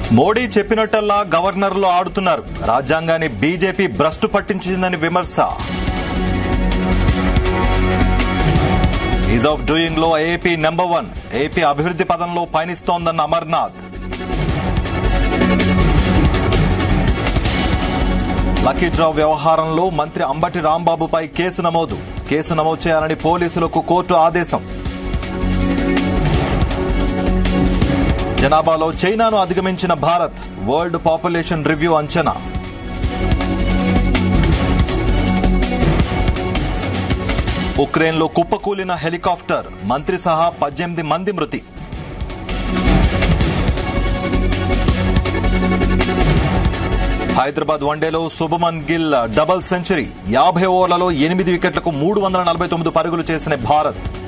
మోడీ చెప్పినట్టల్లా గవర్నర్లు ఆడుతున్నారు రాజ్యాంగాన్ని బీజేపీ భ్రష్టు పట్టించిందని విమర్శ ఈజ్ ఆఫ్ డూయింగ్ లో ఏపీ నెంబర్ వన్ ఏపీ అభివృద్ధి పదంలో పయనిస్తోందన్న అమర్నాథ్ లక్కీ డ్రా వ్యవహారంలో మంత్రి అంబటి రాంబాబుపై కేసు నమోదు కేసు నమోదు చేయాలని పోలీసులకు కోర్టు ఆదేశం జనాభాలో చైనాను అధిగమించిన భారత్ వరల్డ్ పాపులేషన్ రివ్యూ అంచనా ఉక్రెయిన్లో కుప్పకూలిన హెలికాప్టర్ మంత్రి సహా పద్దెనిమిది మంది మృతి హైదరాబాద్ వన్డేలో శుభమన్ గిల్ డబుల్ సెంచరీ యాభై ఓవర్లలో ఎనిమిది వికెట్లకు మూడు వందల నలభై తొమ్మిది పరుగులు చేసిన భారత్